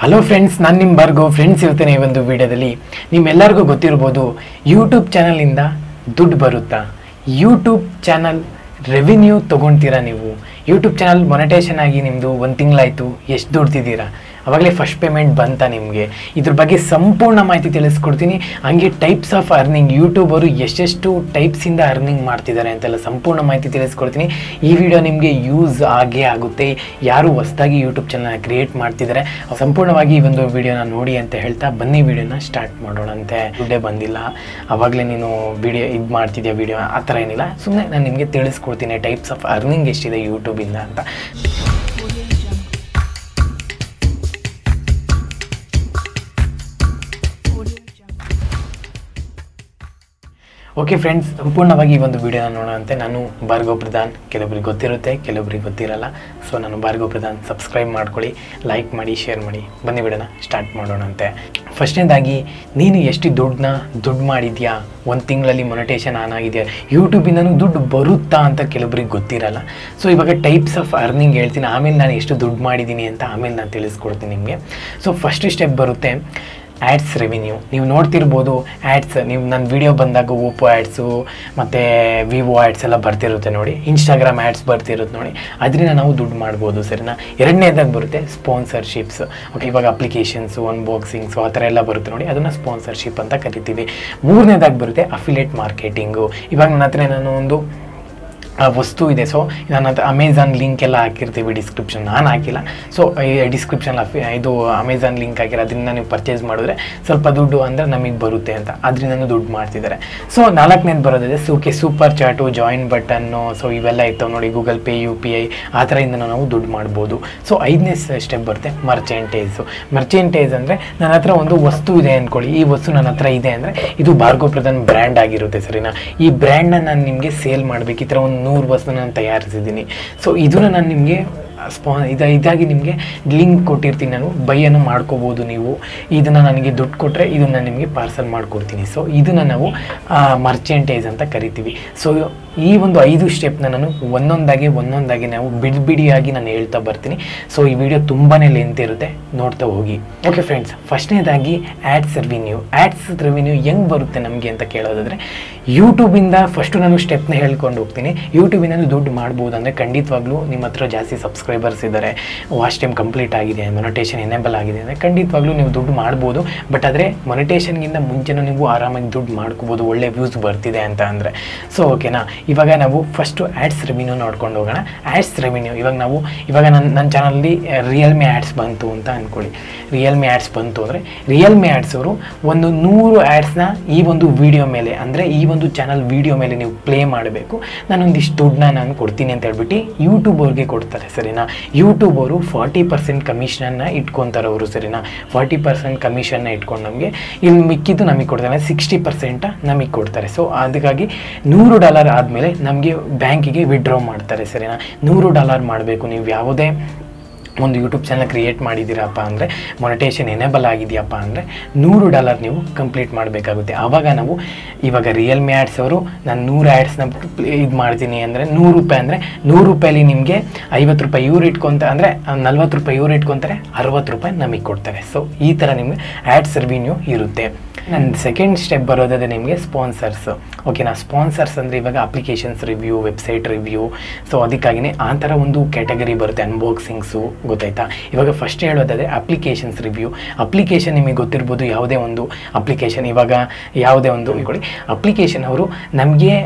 hello friends ನಾನು ನಿಮ್ಮ ಬರ್ಗು friends ಇರ್ತೇನೆ ಈ ಒಂದು ವಿಡಿಯೋದಲ್ಲಿ ನಿಮ್ಮೆಲ್ಲರಿಗೂ ಗೊತ್ತಿರ್ಬೋದು ಯೂಟ್ಯೂಬ್ ಚಾನಲಿಂದ ದುಡ್ಡು ಬರುತ್ತಾ ಯೂಟ್ಯೂಬ್ ಚಾನಲ್ ರೆವಿನ್ಯೂ ತೊಗೊಳ್ತೀರಾ ನೀವು ಯೂಟ್ಯೂಬ್ ಚಾನಲ್ ಮೊನಿಟೇಷನ್ ಆಗಿ ನಿಮ್ಮದು ಒಂದು ತಿಂಗಳಾಯಿತು ಎಷ್ಟು ದುಡ್ತಿದ್ದೀರಾ ಅವಾಗಲೇ ಫಸ್ಟ್ ಪೇಮೆಂಟ್ ಬಂತ ನಿಮಗೆ ಇದ್ರ ಬಗ್ಗೆ ಸಂಪೂರ್ಣ ಮಾಹಿತಿ ತಿಳಿಸ್ಕೊಡ್ತೀನಿ ಹಂಗೆ ಟೈಪ್ಸ್ ಆಫ್ ಅರ್ನಿಂಗ್ ಯೂಟ್ಯೂಬರು ಎಷ್ಟೆಷ್ಟು ಟೈಪ್ಸಿಂದ ಅರ್ನಿಂಗ್ ಮಾಡ್ತಿದ್ದಾರೆ ಅಂತೆಲ್ಲ ಸಂಪೂರ್ಣ ಮಾಹಿತಿ ತಿಳಿಸ್ಕೊಡ್ತೀನಿ ಈ ವಿಡಿಯೋ ನಿಮಗೆ ಯೂಸ್ ಆಗೇ ಆಗುತ್ತೆ ಯಾರು ಹೊಸದಾಗಿ ಯೂಟ್ಯೂಬ್ ಚಾನಲ್ನ ಕ್ರಿಯೇಟ್ ಮಾಡ್ತಿದ್ದಾರೆ ಸಂಪೂರ್ಣವಾಗಿ ಈ ಒಂದು ವಿಡಿಯೋನ ನೋಡಿ ಅಂತ ಹೇಳ್ತಾ ಬನ್ನಿ ವಿಡಿಯೋನ ಸ್ಟಾರ್ಟ್ ಮಾಡೋಣಂತೆ ದುಡ್ಡೇ ಬಂದಿಲ್ಲ ಅವಾಗಲೇ ನೀನು ವಿಡಿಯೋ ಇದು ಮಾಡ್ತಿದ್ಯಾ ವಿಡಿಯೋ ಆ ಥರ ಏನಿಲ್ಲ ಸುಮ್ಮನೆ ನಾನು ನಿಮಗೆ ತಿಳಿಸ್ಕೊಡ್ತೀನಿ ಟೈಪ್ಸ್ ಆಫ್ ಅರ್ನಿಂಗ್ ಎಷ್ಟಿದೆ ಯೂಟ್ಯೂಬಿಂದ ಅಂತ ಓಕೆ ಫ್ರೆಂಡ್ಸ್ ಸಂಪೂರ್ಣವಾಗಿ ಈ ಒಂದು ವಿಡಿಯೋನ ನೋಡೋಂತೆ ನಾನು ಭಾರ್ಗವ್ ಪ್ರಧಾನ್ ಕೆಲವೊಬ್ರಿಗೆ ಗೊತ್ತಿರುತ್ತೆ ಕೆಲವೊಬ್ರಿಗೆ ಗೊತ್ತಿರಲ್ಲ ಸೊ ನಾನು ಭಾರ್ಗವ್ ಪ್ರಧಾನ್ ಸಬ್ಸ್ಕ್ರೈಬ್ ಮಾಡ್ಕೊಳ್ಳಿ ಲೈಕ್ ಮಾಡಿ ಶೇರ್ ಮಾಡಿ ಬನ್ನಿ ವಿಡಿಯೋನ ಸ್ಟಾರ್ಟ್ ಮಾಡೋಣಂತೆ ಫಸ್ಟ್ನೇದಾಗಿ ನೀನು ಎಷ್ಟು ದುಡ್ಡನ್ನ ದುಡ್ಡು ಮಾಡಿದ್ಯಾ ಒಂದು ತಿಂಗಳಲ್ಲಿ ಮೊನಿಟೇಷನ್ ಆನ್ ಆಗಿದೆಯಾ ಯೂಟ್ಯೂಬಿಂದನೂ ದುಡ್ಡು ಬರುತ್ತಾ ಅಂತ ಕೆಲವೊಬ್ರಿಗೆ ಗೊತ್ತಿರಲ್ಲ ಸೊ ಇವಾಗ ಟೈಪ್ಸ್ ಆಫ್ ಅರ್ನಿಂಗ್ ಹೇಳ್ತೀನಿ ಆಮೇಲೆ ನಾನು ಎಷ್ಟು ದುಡ್ಡು ಮಾಡಿದ್ದೀನಿ ಅಂತ ಆಮೇಲೆ ನಾನು ತಿಳಿಸ್ಕೊಡ್ತೀನಿ ನಿಮಗೆ ಸೊ ಫಸ್ಟ್ ಸ್ಟೆಪ್ ಬರುತ್ತೆ ಆ್ಯಡ್ಸ್ ರೆವಿನ್ಯೂ ನೀವು ನೋಡ್ತಿರ್ಬೋದು ಆ್ಯಡ್ಸ್ ನೀವು ನನ್ನ ವಿಡಿಯೋ ಬಂದಾಗ ಓಪೋ ಆ್ಯಡ್ಸು ಮತ್ತು ವಿವೋ ಆ್ಯಡ್ಸ್ ಎಲ್ಲ ಬರ್ತಿರುತ್ತೆ ನೋಡಿ ಇನ್ಸ್ಟಾಗ್ರಾಮ್ ಆ್ಯಡ್ಸ್ ಬರ್ತಿರುತ್ತೆ ನೋಡಿ ಅದರಿಂದ ನಾವು ದುಡ್ಡು ಮಾಡ್ಬೋದು ಸರಿನಾ ಎರಡನೇದಾಗಿ ಬರುತ್ತೆ ಸ್ಪಾನ್ಸರ್ಶಿಪ್ಸ್ ಓಕೆ ಇವಾಗ ಅಪ್ಲಿಕೇಶನ್ಸು ಅನ್ಬಾಕ್ಸಿಂಗ್ಸು ಆ ಥರ ಎಲ್ಲ ಬರುತ್ತೆ ನೋಡಿ ಅದನ್ನು ಸ್ಪಾನ್ಸರ್ಶಿಪ್ ಅಂತ ಕರಿತೀವಿ ಮೂರನೇದಾಗಿ ಬರುತ್ತೆ ಅಫಿಲೇಟ್ ಮಾರ್ಕೆಟಿಂಗು ಇವಾಗ ನನ್ನ ಹತ್ರ ನಾನು ಒಂದು ಆ ವಸ್ತು ಇದೆ ಸೊ ನನ್ನ ಹತ್ರ ಅಮೆಝಾನ್ ಲಿಂಕ್ ಎಲ್ಲ ಹಾಕಿರ್ತೀವಿ ಡಿಸ್ಕ್ರಿಪ್ಷನ್ ನಾನು ಹಾಕಿಲ್ಲ ಸೊ ಡಿಸ್ಕ್ರಿಪ್ಷನ್ ಇದು ಅಮೆಝಾನ್ ಲಿಂಕ್ ಹಾಕಿರೋ ಅದರಿಂದ ನೀವು ಪರ್ಚೇಸ್ ಮಾಡಿದ್ರೆ ಸ್ವಲ್ಪ ದುಡ್ಡು ಅಂದರೆ ನಮಗೆ ಬರುತ್ತೆ ಅಂತ ಅದರಿಂದ ದುಡ್ಡು ಮಾಡ್ತಿದ್ದಾರೆ ಸೊ ನಾಲ್ಕನೇದು ಬರೋದಿದೆ ಸುಕೆ ಸೂಪರ್ ಚಾಟು ಜಾಯಿನ್ ಬಟನ್ನು ಸೊ ಇವೆಲ್ಲ ಇರ್ತವೆ ನೋಡಿ Google Pay U P I ಆ ಥರದಿಂದ ನಾವು ದುಡ್ಡು ಮಾಡ್ಬೋದು ಸೊ ಐದನೇ ಸ್ಟೆಪ್ ಬರುತ್ತೆ ಮರ್ಚೆಂಟೇಜು ಮರ್ಚೆಂಟೇಜ್ ಅಂದರೆ ನನ್ನ ಹತ್ರ ಒಂದು ವಸ್ತು ಇದೆ ಅಂದ್ಕೊಳ್ಳಿ ಈ ವಸ್ತು ನನ್ನ ಹತ್ರ ಇದೆ ಅಂದರೆ ಇದು ಭಾರ್ಗವ ಪ್ರಧಾನ್ ಬ್ರ್ಯಾಂಡ್ ಆಗಿರುತ್ತೆ ಸರಿನಾ ಈ ಬ್ರ್ಯಾಂಡ್ನ ನಾನು ನಿಮಗೆ ಸೇಲ್ ಮಾಡಬೇಕು ಈ ಥರ ಒಂದು ನೂರು ವಸ್ತು ನಾನು ತಯಾರಿಸಿದ್ದೀನಿ ಸೊ ಇದನ್ನು ನಾನು ನಿಮಗೆ ಸ್ಪಾ ಇದು ಇದಾಗಿ ನಿಮಗೆ ಲಿಂಕ್ ಕೊಟ್ಟಿರ್ತೀನಿ ನಾನು ಬೈಯನ್ನು ಮಾಡ್ಕೋಬೋದು ನೀವು ಇದನ್ನು ನನಗೆ ದುಡ್ಡು ಕೊಟ್ಟರೆ ಇದನ್ನು ನಿಮಗೆ ಪಾರ್ಸಲ್ ಮಾಡಿಕೊಡ್ತೀನಿ ಸೊ ಇದನ್ನು ನಾವು ಮರ್ಚೆಂಟೇಜ್ ಅಂತ ಕರಿತೀವಿ ಸೊ ಈ ಒಂದು ಐದು ಸ್ಟೆಪ್ನ ನಾನು ಒಂದೊಂದಾಗಿ ಒಂದೊಂದಾಗಿ ನಾವು ಬಿಡಿ ಬಿಡಿಯಾಗಿ ನಾನು ಹೇಳ್ತಾ ಬರ್ತೀನಿ ಸೊ ಈ ವಿಡಿಯೋ ತುಂಬಾ ಲೆಂತ್ ಇರುತ್ತೆ ನೋಡ್ತಾ ಹೋಗಿ ಓಕೆ ಫ್ರೆಂಡ್ಸ್ ಫಸ್ಟ್ನೇದಾಗಿ ಆ್ಯಡ್ಸ್ ರೆವಿನ್ಯೂ ಆ್ಯಡ್ಸ್ ರೆವಿನ್ಯೂ ಹೆಂಗೆ ಬರುತ್ತೆ ನಮಗೆ ಅಂತ ಕೇಳೋದಾದರೆ ಯೂಟ್ಯೂಬಿಂದ ಫಸ್ಟು ನಾನು ಸ್ಟೆಪ್ನ ಹೇಳ್ಕೊಂಡು ಹೋಗ್ತೀನಿ ಯೂಟ್ಯೂಬಿಂದ ದುಡ್ಡು ಮಾಡ್ಬೋದು ಅಂದರೆ ಖಂಡಿತವಾಗ್ಲೂ ನಿಮ್ಮ ಹತ್ರ ಜಾಸ್ತಿ ಸಬ್ಸ್ಕ್ರೈಬರ್ಸ್ ಇದ್ದಾರೆ ವಾಚ್ ಟೈಮ್ ಕಂಪ್ಲೀಟ್ ಆಗಿದೆ ಮೊನಿಟೇಷನ್ ಎನೇಬಲ್ ಆಗಿದೆ ಅಂದರೆ ಖಂಡಿತವಾಗ್ಲೂ ನೀವು ದುಡ್ಡು ಮಾಡ್ಬೋದು ಬಟ್ ಆದರೆ ಮೊನಿಟೇಷನ್ಗಿಂತ ಮುಂಚೆನೂ ನೀವು ಆರಾಮಾಗಿ ದುಡ್ಡು ಮಾಡ್ಕೋಬೋದು ಒಳ್ಳೆ ವ್ಯೂಸ್ ಬರ್ತಿದೆ ಅಂತ ಅಂದರೆ ಸೊ ಓಕೆನಾ ಇವಾಗ ನಾವು ಫಸ್ಟು ಆ್ಯಡ್ಸ್ ರೆವಿನ್ಯೂ ನೋಡ್ಕೊಂಡು ಹೋಗೋಣ ಆ್ಯಡ್ಸ್ ರೆವಿನ್ಯೂ ಇವಾಗ ನಾವು ಇವಾಗ ನನ್ನ ನನ್ನ ಚಾನಲಲ್ಲಿ ರಿಯಲ್ಮಿ ಆ್ಯಡ್ಸ್ ಬಂತು ಅಂತ ಅಂದ್ಕೊಳ್ಳಿ ರಿಯಲ್ಮಿ ಆ್ಯಡ್ಸ್ ಬಂತು ಅಂದರೆ ರಿಯಲ್ಮಿ ಆ್ಯಡ್ಸ್ ಅವರು ಒಂದು ನೂರು ಆ್ಯಡ್ಸ್ನ ಈ ಒಂದು ವಿಡಿಯೋ ಮೇಲೆ ಅಂದರೆ ಈ ಒಂದು ಚಾನಲ್ ವಿಡಿಯೋ ಮೇಲೆ ನೀವು ಪ್ಲೇ ಮಾಡಬೇಕು ನಾನೊಂದಿಷ್ಟು ದುಡ್ಡನ್ನ ನಾನು ಕೊಡ್ತೀನಿ ಅಂತ ಹೇಳ್ಬಿಟ್ಟು ಯೂಟ್ಯೂಬ್ ಅವ್ರಿಗೆ ಕೊಡ್ತಾರೆ ಸರಿನಾ ಯೂಟ್ಯೂಬ್ ಅವರು ಫಾರ್ಟಿ ಪರ್ಸೆಂಟ್ ಕಮಿಷನನ್ನು ಇಟ್ಕೊತಾರೆ ಅವರು ಸರಿನಾ ಫಾರ್ಟಿ ಪರ್ಸೆಂಟ್ ಕಮಿಷನ್ನ ಇಟ್ಕೊಂಡು ನಮಗೆ ಇಲ್ಲಿ ಮಿಕ್ಕಿದ್ದು ನಮಗೆ ಕೊಡ್ತಾರೆ ಸಿಕ್ಸ್ಟಿ ಪರ್ಸೆಂಟ ನಮಗೆ ಕೊಡ್ತಾರೆ ಸೊ ಅದಕ್ಕಾಗಿ ನೂರು ಡಾಲರ್ ಆದಮೇಲೆ ನಮಗೆ ಬ್ಯಾಂಕಿಗೆ ವಿಡ್ರಾ ಮಾಡ್ತಾರೆ ಸರಿನಾ ನೂರು ಡಾಲರ್ ಮಾಡಬೇಕು ನೀವು ಯಾವುದೇ ಒಂದು ಯೂಟ್ಯೂಬ್ ಚಾನಲ್ ಕ್ರಿಯೇಟ್ ಮಾಡಿದ್ದೀರಪ್ಪ ಅಂದರೆ ಮೊನಿಟೇಷನ್ ಎನೇಬಲ್ ಆಗಿದೆಯಪ್ಪ ಅಂದರೆ ನೂರು ಡಾಲರ್ ನೀವು ಕಂಪ್ಲೀಟ್ ಮಾಡಬೇಕಾಗುತ್ತೆ ಆವಾಗ ನಾವು ಇವಾಗ ರಿಯಲ್ಮಿ ಆ್ಯಡ್ಸ್ ಅವರು ನಾನು ನೂರು ಆ್ಯಡ್ಸ್ನ ಇದು ಮಾಡ್ತೀನಿ ಅಂದರೆ ನೂರು ರೂಪಾಯಿ ಅಂದರೆ ನೂರು ರೂಪಾಯಲ್ಲಿ ನಿಮಗೆ ಐವತ್ತು ರೂಪಾಯಿ ಇವ್ರು ಇಟ್ಕೊತ ಅಂದರೆ ನಲ್ವತ್ತು ರೂಪಾಯಿ ಇವ್ರು ಇಟ್ಕೊತಾರೆ ಅರವತ್ತು ರೂಪಾಯಿ ನಮಗೆ ಕೊಡ್ತಾರೆ ಸೊ ಈ ಥರ ನಿಮಗೆ ಆ್ಯಡ್ಸ್ ರೆವಿನ್ಯೂ ಇರುತ್ತೆ ನನ್ನ ಸೆಕೆಂಡ್ ಸ್ಟೆಪ್ ಬರೋದಾದ್ರೆ ನಿಮಗೆ ಸ್ಪಾನ್ಸರ್ಸ್ ಓಕೆನಾ ಸ್ಪಾನ್ಸರ್ಸ್ ಅಂದರೆ ಇವಾಗ applications review website review so ಅದಕ್ಕಾಗಿಯೇ ಆ ಥರ ಒಂದು ಕ್ಯಾಟಗರಿ ಬರುತ್ತೆ ಅನ್ಬಾಕ್ಸಿಂಗ್ಸು ಗೊತ್ತಾಯ್ತಾ ಇವಾಗ ಫಸ್ಟ್ ಹೇಳೋದಾದರೆ ಅಪ್ಲಿಕೇಶನ್ಸ್ ರಿವ್ಯೂ ಅಪ್ಲಿಕೇಶನ್ ನಿಮಗೆ ಗೊತ್ತಿರ್ಬೋದು ಯಾವುದೇ ಒಂದು ಅಪ್ಲಿಕೇಶನ್ ಇವಾಗ ಯಾವುದೇ ಒಂದು ಇಟ್ಕೊಳ್ಳಿ ಅಪ್ಲಿಕೇಶನ್ ಅವರು ನಮಗೆ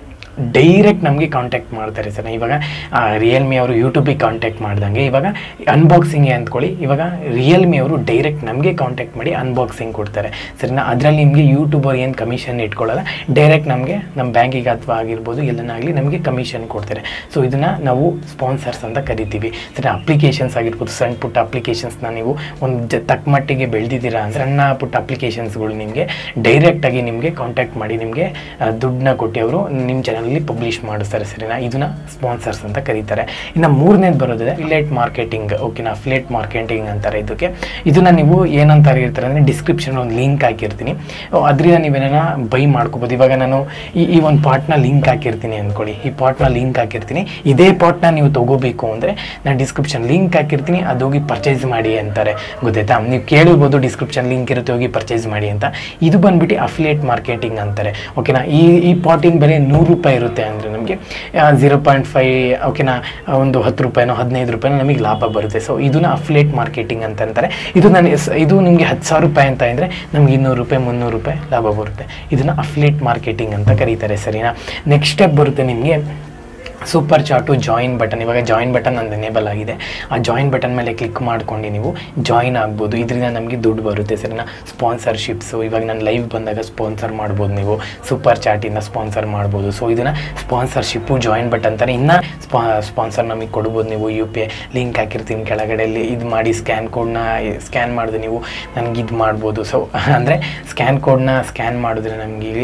ಡೈರೆಕ್ಟ್ ನಮಗೆ ಕಾಂಟ್ಯಾಕ್ಟ್ ಮಾಡ್ತಾರೆ ಸರ್ ಇವಾಗ ರಿಯಲ್ಮಿ ಅವರು ಯೂಟ್ಯೂಬಿಗೆ ಕಾಂಟ್ಯಾಕ್ಟ್ ಮಾಡ್ದಂಗೆ ಇವಾಗ ಅನ್ಬಾಕ್ಸಿಂಗ್ಗೆ ಅಂದ್ಕೊಳ್ಳಿ ಇವಾಗ ರಿಯಲ್ಮಿ ಅವರು ಡೈರೆಕ್ಟ್ ನಮಗೆ ಕಾಂಟ್ಯಾಕ್ಟ್ ಮಾಡಿ ಅನ್ಬಾಕ್ಸಿಂಗ್ ಕೊಡ್ತಾರೆ ಸರಿನಾ ಅದರಲ್ಲಿ ನಿಮಗೆ ಯೂಟ್ಯೂಬರ್ ಏನು ಕಮಿಷನ್ ಇಟ್ಕೊಳ್ಳಲ್ಲ ಡೈರೆಕ್ಟ್ ನಮಗೆ ನಮ್ಮ ಬ್ಯಾಂಕಿಗೆ ಅಥವಾ ಆಗಿರ್ಬೋದು ಎಲ್ಲನಾಗಲಿ ನಮಗೆ ಕಮಿಷನ್ ಕೊಡ್ತಾರೆ ಸೊ ಇದನ್ನು ನಾವು ಸ್ಪಾನ್ಸರ್ಸ್ ಅಂತ ಕರಿತೀವಿ ಸರಿ ಅಪ್ಲಿಕೇಶನ್ಸ್ ಆಗಿರ್ಬೋದು ಸಣ್ಣ ಪುಟ್ಟ ಅಪ್ಲಿಕೇಶನ್ಸ್ನ ನೀವು ಒಂದು ಜ ತಕ್ಕ ಮಟ್ಟಿಗೆ ಬೆಳೆದಿದ್ದೀರಾ ಅಂದರೆ ಸಣ್ಣ ಪುಟ್ಟ ಅಪ್ಲಿಕೇಶನ್ಸ್ಗಳು ನಿಮಗೆ ಡೈರೆಕ್ಟಾಗಿ ನಿಮಗೆ ಕಾಂಟ್ಯಾಕ್ಟ್ ಮಾಡಿ ನಿಮಗೆ ದುಡ್ಡನ್ನ ಕೊಟ್ಟು ಅವರು ನಿಮ್ಮ ಚಾನಲ್ ಚಾನಲಲ್ಲಿ ಪಬ್ಲಿಷ್ ಮಾಡಿಸ್ತಾರೆ ಸರಿನಾ ಇದನ್ನ ಸ್ಪಾನ್ಸರ್ಸ್ ಅಂತ ಕರೀತಾರೆ ಇನ್ನು ಮೂರನೇದು ಬರೋದಿದೆ ಅಫಿಲೇಟ್ ಮಾರ್ಕೆಟಿಂಗ್ ಓಕೆನಾ ಅಫಿಲೇಟ್ ಮಾರ್ಕೆಟಿಂಗ್ ಅಂತಾರೆ ಇದಕ್ಕೆ ಇದನ್ನ ನೀವು ಏನಂತ ಇರ್ತಾರೆ ಅಂದರೆ ಡಿಸ್ಕ್ರಿಪ್ಷನ್ ಒಂದು ಲಿಂಕ್ ಹಾಕಿರ್ತೀನಿ ಅದರಿಂದ ನೀವೇನ ಬೈ ಮಾಡ್ಕೋಬೋದು ಇವಾಗ ನಾನು ಈ ಈ ಒಂದು ಪಾರ್ಟ್ನ ಲಿಂಕ್ ಹಾಕಿರ್ತೀನಿ ಅಂದ್ಕೊಳ್ಳಿ ಈ ಪಾಟ್ನ ಲಿಂಕ್ ಹಾಕಿರ್ತೀನಿ ಇದೇ ಪಾಟ್ನ ನೀವು ತಗೋಬೇಕು ಅಂದರೆ ನಾನು ಡಿಸ್ಕ್ರಿಪ್ಷನ್ ಲಿಂಕ್ ಹಾಕಿರ್ತೀನಿ ಅದು ಹೋಗಿ ಪರ್ಚೇಸ್ ಮಾಡಿ ಅಂತಾರೆ ಗೊತ್ತಾಯ್ತಾ ನೀವು ಕೇಳಿರ್ಬೋದು ಡಿಸ್ಕ್ರಿಪ್ಷನ್ ಲಿಂಕ್ ಇರುತ್ತೆ ಹೋಗಿ ಪರ್ಚೇಸ್ ಮಾಡಿ ಅಂತ ಇದು ಬಂದ್ಬಿಟ್ಟು ಅಫಿಲಿಯೇಟ್ ಮಾರ್ಕೆಟಿಂಗ್ ಅಂತಾರೆ ಓಕೆನಾ ಈ ಈ ಪಾಟಿನ ಬೆಲೆ ನೂರು ರೂಪಾಯಿ ಇರುತ್ತೆ ಅಂದರೆ ನಮಗೆ ಝೀರೋ ಪಾಯಿಂಟ್ ಫೈ ಓಕೆನಾ ಒಂದು ಹತ್ತು ರೂಪಾಯಿನೋ ಹದಿನೈದು ರೂಪಾಯಿನೋ ನಮಗೆ ಲಾಭ ಬರುತ್ತೆ ಸೊ ಇದನ್ನ ಅಫಿಲಿಯೇಟ್ ಮಾರ್ಕೆಟಿಂಗ್ ಅಂತ ಅಂತಾರೆ ಇದು ನಾನು ಎಸ್- ಇದು ನಿಮಗೆ ಹತ್ತು ಸಾವಿರ ರೂಪಾಯಿ ಅಂತ ಅಂದರೆ ನಮ್ಗೆ ಇನ್ನೂರು ರೂಪಾಯಿ ಮುನ್ನೂರು ರೂಪಾಯಿ ಲಾಭ ಬರುತ್ತೆ ಇದನ್ನು ಅಫಿಲಿಯೇಟ್ ಮಾರ್ಕೆಟಿಂಗ್ ಅಂತ ಕರೀತಾರೆ ಸರಿನಾ ನೆಕ್ಸ್ಟ್ ಸ್ಟೆಪ್ ಬರುತ್ತೆ ನಿಮಗೆ ಸೂಪರ್ ಚಾಟು ಜಾಯಿನ್ ಬಟನ್ ಇವಾಗ ಜಾಯಿನ್ ಬಟನ್ ನಂದು ಎನೇಬಲ್ ಆಗಿದೆ ಆ ಜಾಯಿನ್ ಬಟನ್ ಮೇಲೆ ಕ್ಲಿಕ್ ಮಾಡ್ಕೊಂಡು ನೀವು ಜಾಯಿನ್ ಆಗ್ಬೋದು ಇದರಿಂದ ನಮಗೆ ದುಡ್ಡು ಬರುತ್ತೆ ಸರಿನಾ ಸ್ಪಾನ್ಸರ್ಶಿಪ್ಸು ಇವಾಗ ನಾನು ಲೈವ್ ಬಂದಾಗ ಸ್ಪಾನ್ಸರ್ ಮಾಡ್ಬೋದು ನೀವು ಸೂಪರ್ ಚಾಟಿಂದ ಸ್ಪಾನ್ಸರ್ ಮಾಡ್ಬೋದು ಸೊ ಇದನ್ನು ಸ್ಪಾನ್ಸರ್ಶಿಪ್ಪು ಜಾಯಿನ್ ಬಟನ್ ಅಂತಾರೆ ಇನ್ನೂ ಸ್ಪಾ ಸ್ಪಾನ್ಸರ್ ನಮಗೆ ಕೊಡ್ಬೋದು ನೀವು ಯು ಪಿ ಐ ಲಿಂಕ್ ಹಾಕಿರ್ತೀನಿ ಕೆಳಗಡೆ ಇದು ಮಾಡಿ ಸ್ಕ್ಯಾನ್ ಕೋಡ್ನ ಸ್ಕ್ಯಾನ್ ಮಾಡಿದ್ರೆ ನೀವು ನನಗೆ ಇದು ಮಾಡ್ಬೋದು ಸೊ ಅಂದರೆ ಸ್ಕ್ಯಾನ್ ಕೋಡ್ನ ಸ್ಕ್ಯಾನ್ ಮಾಡಿದ್ರೆ ನಮಗೆ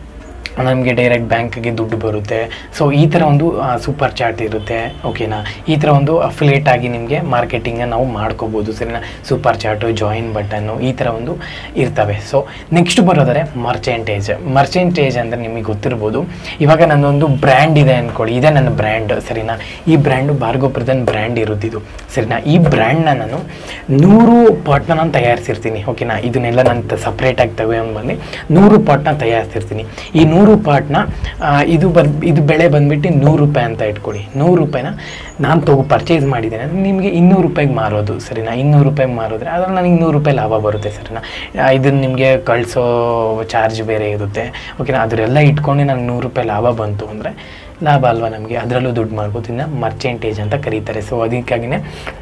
ನಮಗೆ ಡೈರೆಕ್ಟ್ ಬ್ಯಾಂಕ್ಗೆ ದುಡ್ಡು ಬರುತ್ತೆ ಸೊ ಈ ಥರ ಒಂದು ಸೂಪರ್ ಚಾಟ್ ಇರುತ್ತೆ ಓಕೆನಾ ಈ ಥರ ಒಂದು ಅಫಿಲೇಟ್ ಆಗಿ ನಿಮಗೆ ಮಾರ್ಕೆಟಿಂಗನ್ನು ನಾವು ಮಾಡ್ಕೋಬೋದು ಸರಿನಾ ಸೂಪರ್ ಚಾಟು ಜಾಯಿನ್ ಬಟನ್ನು ಈ ಥರ ಒಂದು ಇರ್ತವೆ ಸೊ ನೆಕ್ಸ್ಟ್ ಬರೋದಾದ್ರೆ ಮರ್ಚೆಂಟೇಜ್ ಮರ್ಚೆಂಟೇಜ್ ಅಂದರೆ ನಿಮಗೆ ಗೊತ್ತಿರ್ಬೋದು ಇವಾಗ ನನ್ನೊಂದು ಬ್ರ್ಯಾಂಡ್ ಇದೆ ಅಂದ್ಕೊಳ್ಳಿ ಇದೇ ನನ್ನ ಬ್ರ್ಯಾಂಡ್ ಸರಿನಾ ಈ ಬ್ರ್ಯಾಂಡು ಭಾರ್ಗೋಪ್ರದನ್ ಬ್ರ್ಯಾಂಡ್ ಇರೋದಿದು ಸರಿನಾ ಈ ಬ್ರ್ಯಾಂಡ್ನ ನಾನು ನೂರು ಪಾಟ್ನ ನಾನು ತಯಾರಿಸಿರ್ತೀನಿ ಓಕೆನಾ ಇದನ್ನೆಲ್ಲ ನಾನು ಸಪ್ರೇಟಾಗಿ ತಗೊಂಡು ಬಂದು ನೂರು ಪಾಟ್ನ ತಯಾರಿಸಿರ್ತೀನಿ ಈ ನೂರು ಪಾಟ್ನ ಆ, ಇದು ಬರ್ ಇದು ಬೆಳೆ ಬಂದ್ಬಿಟ್ಟು ನೂರು ರೂಪಾಯಿ ಅಂತ ಇಟ್ಕೊಳ್ಳಿ ನೂರು ರೂಪಾಯಿನ ನಾನು ತಗೋ ಪರ್ಚೇಸ್ ಮಾಡಿದ್ದೇನೆ ಅಂದ್ರೆ ನಿಮಗೆ ಇನ್ನೂರು ರೂಪಾಯಿಗೆ ಮಾರೋದು ಸರಿನಾ ಇನ್ನೂರು ರೂಪಾಯಿಗೆ ಮಾರೋದ್ರೆ ಅದ್ರಲ್ಲಿ ನನಗೆ ನೂರು ರೂಪಾಯಿ ಲಾಭ ಬರುತ್ತೆ ಸರಿನಾ ಆ, ಇದನ್ನ ನಿಮಗೆ ಕಳಿಸೋ ಚಾರ್ಜ್ ಬೇರೆ ಇರುತ್ತೆ ಓಕೆನಾ ಅದರೆಲ್ಲ ಇಟ್ಕೊಂಡು ನನಗೆ ನೂರು ರೂಪಾಯಿ ಲಾಭ ಬಂತು ಅಂದರೆ ಲಾಭ ಅಲ್ವಾ ನಮಗೆ ಅದರಲ್ಲೂ ದುಡ್ಡು ಮಾಡ್ಬೋದು ಇನ್ನು ಮರ್ಚೆಂಟೇಜ್ ಅಂತ ಕರೀತಾರೆ ಸೊ ಅದಕ್ಕಾಗಿನೇ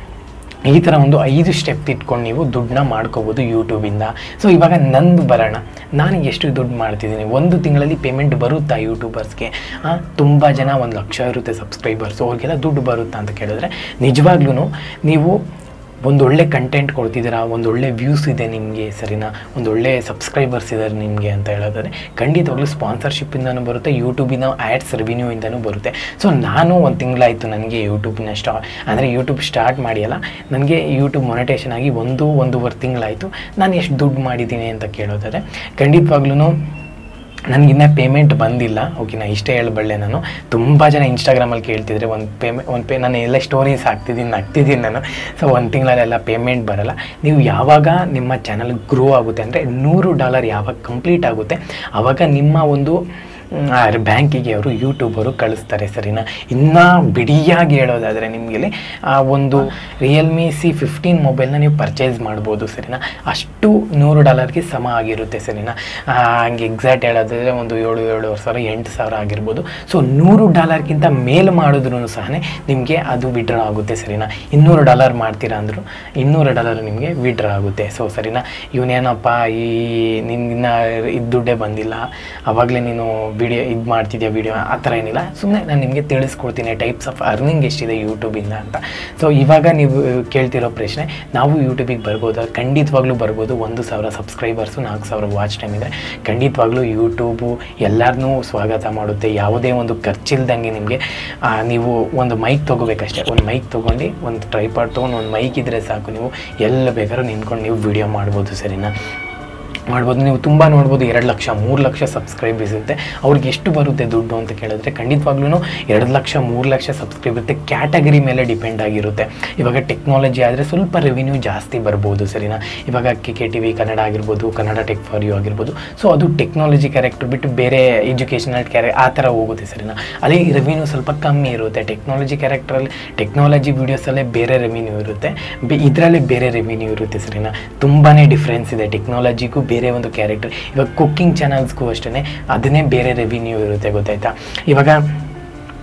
ಈ ಥರ ಒಂದು ಐದು ಸ್ಟೆಪ್ ಇಟ್ಕೊಂಡು ನೀವು ದುಡ್ಡನ್ನ ಮಾಡ್ಕೋಬೋದು ಯೂಟ್ಯೂಬಿಂದ ಸೊ ಇವಾಗ ನಂದು ಬರೋಣ ನಾನು ಎಷ್ಟು ದುಡ್ಡು ಮಾಡ್ತಿದ್ದೀನಿ ಒಂದು ತಿಂಗಳಲ್ಲಿ ಪೇಮೆಂಟ್ ಬರುತ್ತಾ ಯೂಟ್ಯೂಬರ್ಸ್ಗೆ ತುಂಬ ಜನ ಒಂದು ಲಕ್ಷ ಇರುತ್ತೆ ಸಬ್ಸ್ಕ್ರೈಬರ್ಸು ಅವ್ರಿಗೆಲ್ಲ ದುಡ್ಡು ಬರುತ್ತಾ ಅಂತ ಕೇಳಿದ್ರೆ ನಿಜವಾಗ್ಲೂ ನೀವು ಒಂದು ಒಳ್ಳೆ ಕಂಟೆಂಟ್ ಕೊಡ್ತಿದ್ದೀರಾ ಒಂದು ಒಳ್ಳೆ ವ್ಯೂಸ್ ಇದೆ ನಿಮಗೆ ಸರಿನಾ ಒಂದು ಒಳ್ಳೆ ಸಬ್ಸ್ಕ್ರೈಬರ್ಸ್ ಇದ್ದಾರೆ ನಿಮಗೆ ಅಂತ ಹೇಳೋದಾದ್ರೆ ಖಂಡಿತವಾಗ್ಲೂ ಸ್ಪಾನ್ಸರ್ಶಿಪ್ಪಿಂದನೂ ಬರುತ್ತೆ ಯೂಟ್ಯೂಬಿನ ಆ್ಯಡ್ಸ್ ರೆವಿನ್ಯೂಯಿಂದನೂ ಬರುತ್ತೆ ಸೊ ನಾನು ಒಂದು ತಿಂಗಳಾಯಿತು ನನಗೆ ಯೂಟ್ಯೂಬ್ನ ಸ್ಟಾ ಅಂದರೆ ಯೂಟ್ಯೂಬ್ ಸ್ಟಾರ್ಟ್ ಮಾಡಿಯಲ್ಲ ನನಗೆ ಯೂಟ್ಯೂಬ್ ಮೊನಿಟೇಷನ್ ಆಗಿ ಒಂದು ಒಂದೂವರೆ ತಿಂಗಳಾಯಿತು ನಾನು ಎಷ್ಟು ದುಡ್ಡು ಮಾಡಿದ್ದೀನಿ ಅಂತ ಕೇಳೋದಾದ್ರೆ ಖಂಡಿತವಾಗ್ಲೂ ನನಗಿನ್ನ ಪೇಮೆಂಟ್ ಬಂದಿಲ್ಲ ಓಕೆ ನಾ ಇಷ್ಟೇ ಹೇಳಬಲ್ಲೆ ನಾನು ತುಂಬ ಜನ ಇನ್ಸ್ಟಾಗ್ರಾಮಲ್ಲಿ ಕೇಳ್ತಿದ್ರೆ ಒಂದು ಪೇಮೆ ಒಂದು ಪೇ ನಾನು ಎಲ್ಲ ಸ್ಟೋರೀಸ್ ಹಾಕ್ತಿದ್ದೀನಿ ನಗ್ತಿದ್ದೀನಿ ನಾನು ಸೊ ಒಂದು ತಿಂಗಳಲ್ಲೆಲ್ಲ ಪೇಮೆಂಟ್ ಬರಲ್ಲ ನೀವು ಯಾವಾಗ ನಿಮ್ಮ ಚಾನಲ್ ಗ್ರೋ ಆಗುತ್ತೆ ಅಂದರೆ ನೂರು ಡಾಲರ್ ಯಾವಾಗ ಕಂಪ್ಲೀಟ್ ಆಗುತ್ತೆ ಆವಾಗ ನಿಮ್ಮ ಒಂದು ಬ್ಯಾಂಕಿಗೆ ಅವರು ಯೂಟ್ಯೂಬರು ಕಳಿಸ್ತಾರೆ ಸರಿನಾ ಇನ್ನು ಬಿಡಿಯಾಗಿ ಹೇಳೋದಾದರೆ ನಿಮಗೆ ಆ ಒಂದು ರಿಯಲ್ಮಿ ಸಿ ಫಿಫ್ಟೀನ್ ಮೊಬೈಲ್ನ ನೀವು ಪರ್ಚೇಸ್ ಮಾಡ್ಬೋದು ಸರಿನಾ ಅಷ್ಟು ನೂರು ಡಾಲರ್ಗೆ ಸಮ ಆಗಿರುತ್ತೆ ಸರಿನಾ ಆ, ಹಂಗೆ ಎಕ್ಸಾಕ್ಟ್ ಹೇಳೋದಾದರೆ ಒಂದು ಏಳು ಏಳುವರೆ ಸಾವಿರ ಎಂಟು ಸಾವಿರ ಆಗಿರ್ಬೋದು ಸೊ ನೂರು ಡಾಲರ್ಗಿಂತ ಮೇಲ್ ಮಾಡಿದ್ರು ಸಹ ನಿಮಗೆ ಅದು ವಿಡ್ರಾ ಆಗುತ್ತೆ ಸರಿನಾ ಇನ್ನೂರು ಡಾಲರ್ ಮಾಡ್ತೀರಾ ಅಂದರು ಇನ್ನೂರು ಡಾಲರ್ ನಿಮಗೆ ವಿಡ್ರಾ ಆಗುತ್ತೆ ಸೊ ಸರಿನಾ ಇವನೇನಪ್ಪ ಈ ನಿನ್ನ ಇದು ದುಡ್ಡೇ ಬಂದಿಲ್ಲ ಅವಾಗಲೇ ನೀನು ವಿಡಿಯೋ ಇದು ಮಾಡ್ತಿದ್ಯಾ ವಿಡಿಯೋ ಆ ಥರ ಏನಿಲ್ಲ ಸುಮ್ಮನೆ ನಾನು ನಿಮಗೆ ತಿಳಿಸ್ಕೊಡ್ತೀನಿ ಟೈಪ್ಸ್ ಆಫ್ ಅರ್ನಿಂಗ್ ಎಷ್ಟಿದೆ ಯೂಟ್ಯೂಬಿಂದ ಅಂತ ಸೊ ಇವಾಗ ನೀವು ಕೇಳ್ತಿರೋ ಪ್ರಶ್ನೆ ನಾವು ಯೂಟ್ಯೂಬಿಗೆ ಬರ್ಬೋದು ಖಂಡಿತವಾಗ್ಲೂ ಬರ್ಬೋದು ಒಂದು ಸಾವಿರ ಸಬ್ಸ್ಕ್ರೈಬರ್ಸು ನಾಲ್ಕು ಸಾವಿರ ವಾಚ್ ಟೈಮ್ ಇದೆ ಖಂಡಿತವಾಗ್ಲೂ ಯೂಟ್ಯೂಬು ಎಲ್ಲರನ್ನೂ ಸ್ವಾಗತ ಮಾಡುತ್ತೆ ಯಾವುದೇ ಒಂದು ಖರ್ಚಿಲ್ದಂಗೆ ನಿಮಗೆ ನೀವು ಒಂದು ಮೈಕ್ ತೊಗೋಬೇಕಷ್ಟೇ ಒಂದು ಮೈಕ್ ತೊಗೊಂಡು ಒಂದು ಟ್ರೈಪಾಡ್ ತೊಗೊಂಡು ಒಂದು ಮೈಕ್ ಇದ್ದರೆ ಸಾಕು ನೀವು ಎಲ್ಲ ಬೇಕಾದ್ರೂ ನಿಂತ್ಕೊಂಡು ನೀವು ವಿಡಿಯೋ ಮಾಡ್ಬೋದು ಸರಿನಾ ಮಾಡ್ಬೋದು ನೀವು ತುಂಬ ನೋಡ್ಬೋದು ಎರಡು ಲಕ್ಷ ಮೂರು ಲಕ್ಷ ಸಬ್ಸ್ಕ್ರೈಬರ್ಸ್ ಇರುತ್ತೆ ಅವ್ರಿಗೆ ಎಷ್ಟು ಬರುತ್ತೆ ದುಡ್ಡು ಅಂತ ಕೇಳಿದ್ರೆ ಖಂಡಿತವಾಗ್ಲೂ ಎರಡು ಲಕ್ಷ ಮೂರು ಲಕ್ಷ ಸಬ್ಸ್ಕ್ರೈಬ್ ಇರುತ್ತೆ ಕ್ಯಾಟಗರಿ ಮೇಲೆ ಡಿಪೆಂಡ್ ಆಗಿರುತ್ತೆ ಇವಾಗ ಟೆಕ್ನಾಲಜಿ ಆದರೆ ಸ್ವಲ್ಪ ರೆವಿನ್ಯೂ ಜಾಸ್ತಿ ಬರ್ಬೋದು ಸರಿನಾ ಇವಾಗ K K T V Kannada ಆಗಿರ್ಬೋದು ಕನ್ನಡ ಟೆಕ್ ಫಾರ್ ಯು ಆಗಿರ್ಬೋದು ಸೊ ಅದು ಟೆಕ್ನಾಲಜಿ ಕ್ಯಾರೆಕ್ಟರ್ ಬಿಟ್ಟು ಬೇರೆ ಎಜುಕೇಷನಲ್ ಕ್ಯಾರೆ ಆ ಥರ ಹೋಗುತ್ತೆ ಸರಿನಾ ಅದೇ ರೆವಿನ್ಯೂ ಸ್ವಲ್ಪ ಕಮ್ಮಿ ಇರುತ್ತೆ ಟೆಕ್ನಾಲಜಿ ಕ್ಯಾರೆಕ್ಟ್ರಲ್ಲಿ ಟೆಕ್ನಾಲಜಿ ವೀಡಿಯೋಸಲ್ಲೇ ಬೇರೆ ರೆವಿನ್ಯೂ ಇರುತ್ತೆ ಬೆ ಇದರಲ್ಲಿ ಬೇರೆ ರೆವಿನ್ಯೂ ಇರುತ್ತೆ ಸರಿನಾ ತುಂಬಾ ಡಿಫ್ರೆನ್ಸ್ ಇದೆ ಟೆಕ್ನಾಲಜಿಗೂ ಬೇರೆ ಒಂದು ಕ್ಯಾರೆಕ್ಟರ್ ಇವಾಗ ಕುಕ್ಕಿಂಗ್ ಚಾನಲ್ಸ್ಗೂ ಅಷ್ಟೇ ಅದನ್ನೇ ಬೇರೆ ರೆವಿನ್ಯೂ ಇರುತ್ತೆ ಗೊತ್ತಾಯ್ತಾ ಇವಾಗ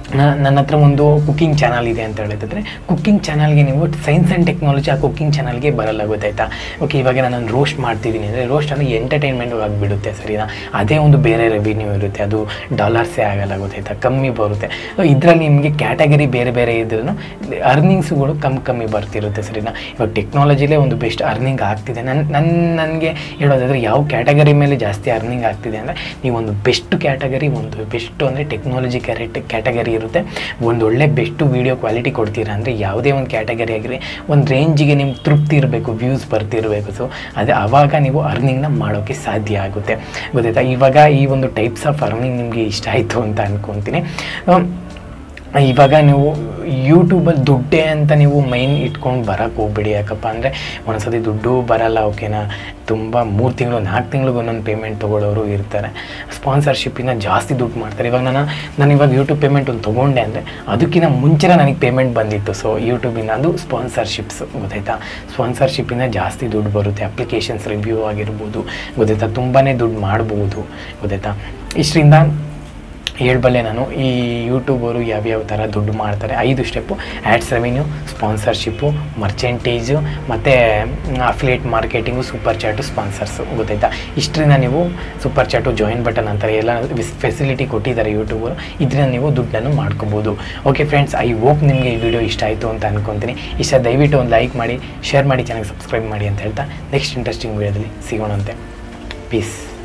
ನನ್ನ ಹತ್ರ ಒಂದು ಕುಕ್ಕಿಂಗ್ ಚಾನಲ್ ಇದೆ ಅಂತ ಹೇಳಿದ್ರೆ ಕುಕ್ಕಿಂಗ್ ಚಾನಲ್ಗೆ ನೀವು ಸೈನ್ಸ್ ಆ್ಯಂಡ್ ಟೆಕ್ನಾಲಜಿ ಆ ಕುಕ್ಕಿಂಗ್ ಚಾನಲ್ಗೆ ಬರಲ್ಲ ಗೊತ್ತಾಯ್ತಾ ಓಕೆ ಇವಾಗ ನಾನು ರೋಸ್ಟ್ ಮಾಡ್ತಿದ್ದೀನಿ ಅಂದರೆ ರೋಸ್ಟ್ ಅಂದರೆ ಎಂಟರ್ಟೈನ್ಮೆಂಟ್ ಆಗಿಬಿಡುತ್ತೆ ಸರಿನಾ ಅದೇ ಒಂದು ಬೇರೆ ರೆವಿನ್ಯೂ ಇರುತ್ತೆ ಅದು ಡಾಲರ್ಸೇ ಆಗಲ್ಲ ಗೊತ್ತಾಯ್ತಾ ಕಮ್ಮಿ ಬರುತ್ತೆ ಇದರಲ್ಲಿ ನಿಮಗೆ ಕ್ಯಾಟಗರಿ ಬೇರೆ ಬೇರೆ ಇದ್ರೂ ಅರ್ನಿಂಗ್ಸ್ಗಳು ಕಮ್ಮಿ ಕಮ್ಮಿ ಬರ್ತಿರುತ್ತೆ ಸರಿನಾ ಇವಾಗ ಟೆಕ್ನಾಲಜಿಲೇ ಒಂದು ಬೆಸ್ಟ್ ಅರ್ನಿಂಗ್ ಆಗ್ತಿದೆ ನನ್ನ ನನ್ನ ನನಗೆ ಹೇಳೋದಾದರೆ ಯಾವ ಕ್ಯಾಟಗರಿ ಮೇಲೆ ಜಾಸ್ತಿ ಅರ್ನಿಂಗ್ ಆಗ್ತಿದೆ ಅಂದರೆ ನೀವು ಒಂದು ಬೆಸ್ಟ್ ಕ್ಯಾಟಗರಿ ಒಂದು ಬೆಸ್ಟ್ ಅಂದರೆ ಟೆಕ್ನಾಲಜಿ ಕ್ಯಾರೆಟ್ ಕ್ಯಾಟಗರಿ ಇರುತ್ತೆ ಒಂದು ಒಳ್ಳೆ ಬೆಸ್ಟ್ ವೀಡಿಯೋ ಕ್ವಾಲಿಟಿ ಕೊಡ್ತೀರಾ ಅಂದರೆ ಯಾವುದೇ ಒಂದು ಕ್ಯಾಟಗರಿ ಆಗಿರಲಿ ಒಂದು ರೇಂಜಿಗೆ ನಿಮ್ಗೆ ತೃಪ್ತಿ ಇರಬೇಕು ವ್ಯೂಸ್ ಬರ್ತಿರಬೇಕು ಸೊ ಅದೇ ಆವಾಗ ನೀವು ಅರ್ನಿಂಗ್ನ ಮಾಡೋಕ್ಕೆ ಸಾಧ್ಯ ಆಗುತ್ತೆ ಗೊತ್ತಾಯ್ತಾ ಇವಾಗ ಈ ಒಂದು ಟೈಪ್ಸ್ ಆಫ್ ಅರ್ನಿಂಗ್ ನಿಮಗೆ ಇಷ್ಟ ಆಯಿತು ಅಂತ ಅನ್ಕೊತೀನಿ ಅಮ್, ಇವಾಗ ನೀವು ಯೂಟ್ಯೂಬಲ್ಲಿ ದುಡ್ಡೇ ಅಂತ ನೀವು ಮೈನ್ ಇಟ್ಕೊಂಡು ಬರೋಕ್ಕೆ ಹೋಗ್ಬೇಡಿ ಯಾಕಪ್ಪ ಅಂದರೆ ಒಂದ್ಸತಿ ದುಡ್ಡು ಬರಲ್ಲ ಓಕೆನಾ ತುಂಬ ಮೂರು ತಿಂಗಳು ನಾಲ್ಕು ತಿಂಗಳಿಗೆ ಒಂದೊಂದು ಪೇಮೆಂಟ್ ತೊಗೊಳ್ಳೋರು ಇರ್ತಾರೆ ಸ್ಪಾನ್ಸರ್ಶಿಪ್ಪಿಂದ ಜಾಸ್ತಿ ದುಡ್ಡು ಮಾಡ್ತಾರೆ ಇವಾಗ ನಾನು ನಾನು ಇವಾಗ ಯೂಟ್ಯೂಬ್ ಪೇಮೆಂಟ್ ಒಂದು ತೊಗೊಂಡೆ ಅಂದರೆ ಅದಕ್ಕಿಂತ ಮುಂಚೆನೇ ನನಗೆ ಪೇಮೆಂಟ್ ಬಂದಿತ್ತು ಸೊ ಯೂಟ್ಯೂಬಿಂದ ಅದು ಸ್ಪಾನ್ಸರ್ಶಿಪ್ಸ್ ಗೊತ್ತಾಯ್ತಾ ಸ್ಪಾನ್ಸರ್ಶಿಪ್ಪಿಂದ ಜಾಸ್ತಿ ದುಡ್ಡು ಬರುತ್ತೆ ಅಪ್ಲಿಕೇಶನ್ಸ್ ರಿವ್ಯೂ ಆಗಿರ್ಬೋದು ಗೊತ್ತಾಯ್ತಾ ತುಂಬಾ ದುಡ್ಡು ಮಾಡ್ಬೋದು ಗೊತ್ತಾಯ್ತಾ ಇಷ್ಟರಿಂದ ಹೇಳ್ಬಲ್ಲೆ ನಾನು ಈ ಯೂಟ್ಯೂಬರು ಯಾವ್ಯಾವ ಥರ ದುಡ್ಡು ಮಾಡ್ತಾರೆ ಐದು step ads revenue sponsorship merchandise ಮತ್ತು affiliate marketing super chat sponsors ಗೊತ್ತಾಯ್ತಾ ಇಷ್ಟರಿಂದ ನೀವು ಸೂಪರ್ ಚಾಟು ಜಾಯಿನ್ ಬಟನ್ ಅಂತಾರೆ ಎಲ್ಲ ಫೆಸಿಲಿಟಿ ಕೊಟ್ಟಿದ್ದಾರೆ ಯೂಟ್ಯೂಬರು ಇದರಿಂದ ನೀವು ದುಡ್ಡನ್ನು ಮಾಡ್ಕೋಬೋದು ಓಕೆ ಫ್ರೆಂಡ್ಸ್ ಐ ಹೋಪ್ ನಿಮಗೆ ಈ ವಿಡಿಯೋ ಇಷ್ಟ ಆಯಿತು ಅಂತ ಅನ್ಕೊತೀನಿ ಇಷ್ಟ ದಯವಿಟ್ಟು ಒಂದು ಲೈಕ್ ಮಾಡಿ ಶೇರ್ ಮಾಡಿ ಚಾನಲ್ ಸಬ್ಸ್ಕ್ರೈಬ್ ಮಾಡಿ ಅಂತ ಹೇಳ್ತಾ ನೆಕ್ಸ್ಟ್ ಇಂಟ್ರೆಸ್ಟಿಂಗ್ ವಿಡಿಯೋದಲ್ಲಿ ಸಿಗೋಣಂತೆ ಪೀಸ್